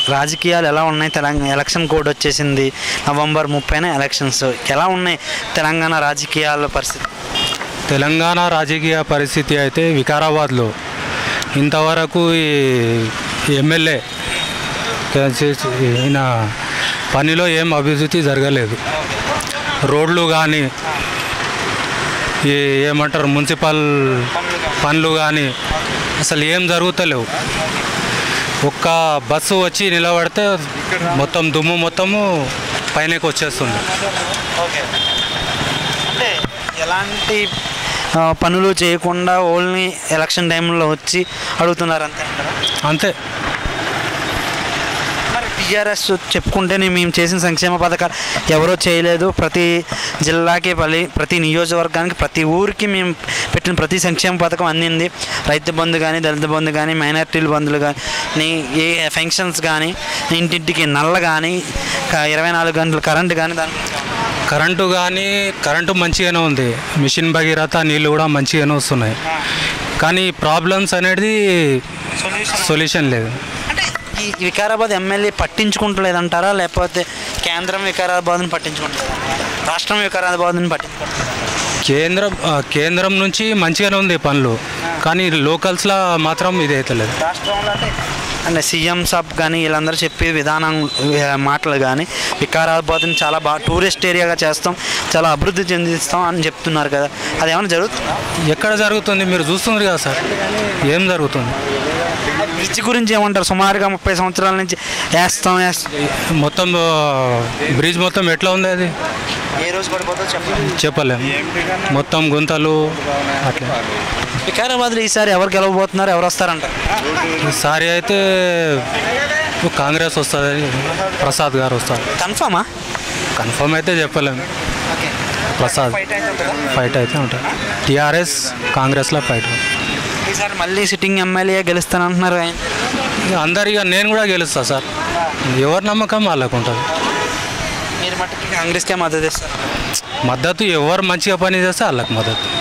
రాజకీయాలు ఎలా ఉన్నాయి తెలంగాణ ఎలక్షన్ కోడ్ వచ్చేసింది నవంబర్ ముప్పైన ఎలక్షన్స్ ఎలా ఉన్నాయి తెలంగాణ రాజకీయాల పరిస్థితి తెలంగాణ రాజకీయ పరిస్థితి అయితే వికారాబాద్లో ఇంతవరకు ఈ ఎమ్మెల్యే ఈయన పనిలో ఏం అభివృద్ధి జరగలేదు రోడ్లు కానీ ఈ ఏమంటారు మున్సిపల్ పనులు కానీ అసలు ఏం జరుగుతలేవు ఒక్క బస్సు వచ్చి నిలబడితే మొత్తం దుమ్ము మొత్తము పైనకి వచ్చేస్తుంది ఓకే అంటే ఎలాంటి ఆ, పనులు చేయకుండా ఓన్లీ ఎలక్షన్ టైంలో వచ్చి అడుగుతున్నారు అంతే అంటారా? అంతే మరి టీఆర్ఎస్ చెప్పుకుంటేనే మేము చేసిన సంక్షేమ పథకాలు ఎవరో చేయలేదు ప్రతి జిల్లాకి పలి ప్రతి నియోజకవర్గానికి ప్రతి ఊరికి మేము పెట్టిన ప్రతి సంక్షేమ పథకం అందింది రైతు బంధు కానీ దళిత బంధు కానీ మైనార్టీల బంధులు కానీ ఏ ఫంక్షన్స్ కానీ ఇంటింటికి నల్ల కానీ క- ఇరవై నాలుగు గంటలు కరెంట్ కానీ దాని కరెంటు కానీ కరెంటు మంచిగానే ఉంది మిషన్ భగీరథ నీళ్ళు కూడా మంచిగానే వస్తున్నాయి కానీ ప్రాబ్లమ్స్ అనేది సొల్యూషన్ లేదు అంటే ఈ వికారాబాద్ ఎమ్మెల్యే పట్టించుకుంటలేదంటారా లేకపోతే కేంద్రం వికారాబాద్ని పట్టించుకుంటారా రాష్ట్రం వికారాబాద్ని పట్టించుకుంటారా కేంద్రం ఆ, కేంద్రం నుంచి మంచిగానే ఉంది పనులు కానీ లోకల్స్లో మాత్రం ఇది అవుతలేదు రాష్ట్రంలో అంటే అంటే సీఎం సబ్ కానీ వీళ్ళందరూ చెప్పే విధానం ఆ, మాటలు కానీ వికారాబాద్ని చాలా బాగా టూరిస్ట్ ఏరియాగా చేస్తాం చాలా అభివృద్ధి చెందిస్తాం అని చెప్తున్నారు కదా అది ఏమైనా జరుగుతుందా ఎక్కడ జరుగుతుంది మీరు చూస్తున్నారు కదా సార్ ఏం జరుగుతుంది బ్రిడ్జ్ గురించి ఏమంటారు సుమారుగా ముప్పై సంవత్సరాల నుంచి వేస్తాం వేస్తాం మొత్తం ఆ, బ్రిడ్జ్ మొత్తం ఎట్లా ఉంది అది ఏ రోజు పడిపోతుందో చెప్పండి చెప్పలేము మొత్తం గుంతలు అట్లా వికారాబాద్లో ఈసారి ఎవరు గెలవబోతున్నారు ఎవరు వస్తారంటారు ఈసారి అయితే కాంగ్రెస్ వస్తుంది ప్రసాద్ గారు వస్తారు కన్ఫామా కన్ఫర్మ్ అయితే చెప్పలేము ప్రసాద్ ఫైట్ అయితే ఉంటుంది టీఆర్ఎస్ కాంగ్రెస్లో ఫైట్ ఈసారి మళ్ళీ సిట్టింగ్ ఎమ్మెల్యే గెలుస్తానంటున్నారు ఆయన ఇక అందరిగా నేను కూడా గెలుస్తా సార్ ఎవరి నమ్మకం వాళ్ళకు ఉంటుంది మీరు మట్టుకి కాంగ్రెస్కే మద్దతు ఇస్తారు మద్దతు ఎవరు మంచిగా పని చేస్తే వాళ్ళకి మద్దతు